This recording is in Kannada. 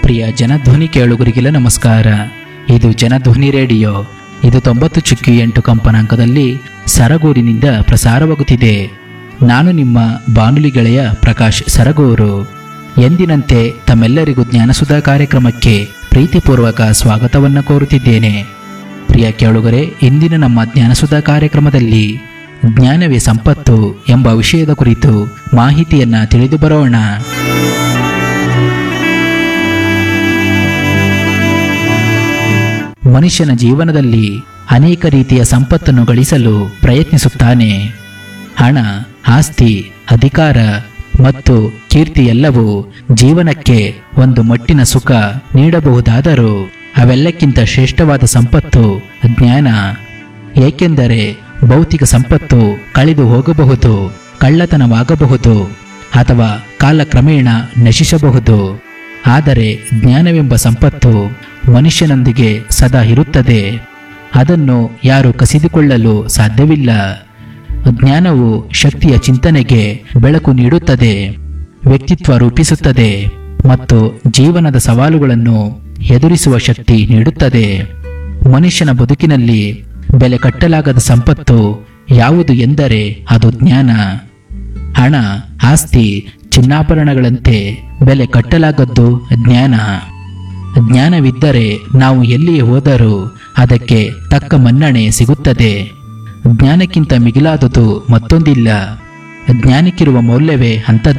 ಪ್ರಿಯ ಜನಧ್ವನಿ ಕೇಳುಗರಿಗೆಲ್ಲ ನಮಸ್ಕಾರ ಇದು ಜನಧ್ವನಿ ರೇಡಿಯೋ ಇದು ತೊಂಬತ್ತು ಚುಕ್ಕಿ ಎಂಟು ಕಂಪನಾಂಕದಲ್ಲಿ ಸರಗೂರಿನಿಂದ ಪ್ರಸಾರವಾಗುತ್ತಿದೆ ನಾನು ನಿಮ್ಮ ಬಾನುಲಿ ಗೆಳೆಯ ಪ್ರಕಾಶ್ ಸರಗೂರು ಎಂದಿನಂತೆ ತಮ್ಮೆಲ್ಲರಿಗೂ ಜ್ಞಾನಸುಧಾ ಕಾರ್ಯಕ್ರಮಕ್ಕೆ ಪ್ರೀತಿಪೂರ್ವಕ ಸ್ವಾಗತವನ್ನು ಕೋರುತ್ತಿದ್ದೇನೆ ಪ್ರಿಯ ಕೇಳುಗರೆ ಇಂದಿನ ನಮ್ಮ ಜ್ಞಾನಸುಧಾ ಕಾರ್ಯಕ್ರಮದಲ್ಲಿ ಜ್ಞಾನವೇ ಸಂಪತ್ತು ಎಂಬ ವಿಷಯದ ಕುರಿತು ಮಾಹಿತಿಯನ್ನ ತಿಳಿದು ಬರೋಣ ಮನುಷ್ಯನ ಜೀವನದಲ್ಲಿ ಅನೇಕ ರೀತಿಯ ಸಂಪತ್ತನ್ನು ಗಳಿಸಲು ಪ್ರಯತ್ನಿಸುತ್ತಾನೆ ಹಣ ಆಸ್ತಿ ಅಧಿಕಾರ ಮತ್ತು ಕೀರ್ತಿ ಎಲ್ಲವೂ ಜೀವನಕ್ಕೆ ಒಂದು ಮಟ್ಟಿನ ಸುಖ ನೀಡಬಹುದಾದರೂ ಅವೆಲ್ಲಕ್ಕಿಂತ ಶ್ರೇಷ್ಠವಾದ ಸಂಪತ್ತು ಜ್ಞಾನ ಏಕೆಂದರೆ ಭೌತಿಕ ಸಂಪತ್ತು ಕಳೆದು ಹೋಗಬಹುದು ಕಳ್ಳತನವಾಗಬಹುದು ಅಥವಾ ಕಾಲಕ್ರಮೇಣ ನಶಿಸಬಹುದು ಆದರೆ ಜ್ಞಾನವೆಂಬ ಸಂಪತ್ತು ಮನುಷ್ಯನೊಂದಿಗೆ ಸದಾ ಇರುತ್ತದೆ ಅದನ್ನು ಯಾರು ಕಸಿದುಕೊಳ್ಳಲು ಸಾಧ್ಯವಿಲ್ಲ ಜ್ಞಾನವು ಶಕ್ತಿಯ ಚಿಂತನೆಗೆ ಬೆಳಕು ನೀಡುತ್ತದೆ ವ್ಯಕ್ತಿತ್ವ ರೂಪಿಸುತ್ತದೆ ಮತ್ತು ಜೀವನದ ಸವಾಲುಗಳನ್ನು ಎದುರಿಸುವ ಶಕ್ತಿ ನೀಡುತ್ತದೆ ಮನುಷ್ಯನ ಬದುಕಿನಲ್ಲಿ ಬೆಲೆ ಕಟ್ಟಲಾಗದ ಸಂಪತ್ತು ಯಾವುದು ಎಂದರೆ ಅದು ಜ್ಞಾನ ಹಣ ಆಸ್ತಿ ಚಿನ್ನಾಭರಣಗಳಂತೆ ಬೆಲೆ ಕಟ್ಟಲಾಗದ್ದು ಜ್ಞಾನ ಜ್ಞಾನವಿದ್ದರೆ ನಾವು ಎಲ್ಲಿಯೇ ಹೋದರೂ ಅದಕ್ಕೆ ತಕ್ಕ ಮನ್ನಣೆ ಸಿಗುತ್ತದೆ ಜ್ಞಾನಕ್ಕಿಂತ ಮಿಗಿಲಾದುದು ಮತ್ತೊಂದಿಲ್ಲ ಜ್ಞಾನಕ್ಕಿರುವ ಮೌಲ್ಯವೇ ಅಂಥದ್ದು